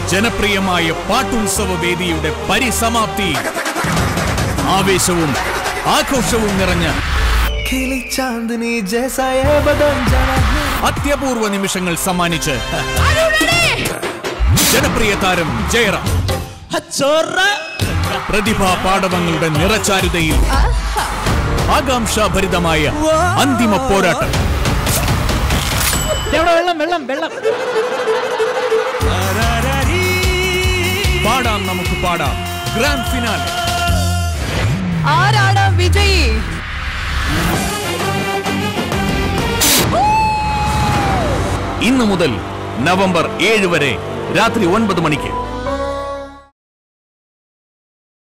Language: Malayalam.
ജനപ്രിയമായ പാട്ടുത്സവ വേദിയുടെ പരിസമാപ്തി ആവേശവും ആഘോഷവും നിറഞ്ഞ खिली चांदनी जैसा ये बदन जरा അത്യപൂർവ നിമിഷങ്ങൾ സമ്മാനിച്ച് ജനപ്രിയ താരം ജയറാം പ്രതിഭാ പാടവങ്ങളുടെ നിറച്ചാരുതയിൽ ആകാംക്ഷാഭരിതമായ അന്തിമ പോരാട്ടം വെള്ളം വെള്ളം വെള്ളം പാടാം നമുക്ക് പാടാം ഗ്രാൻഡ് ഫിനാലെ ആരാണ് വിജയി ഇന്നു മുതൽ നവംബർ ഏഴ് വരെ രാത്രി ഒൻപത് മണിക്ക്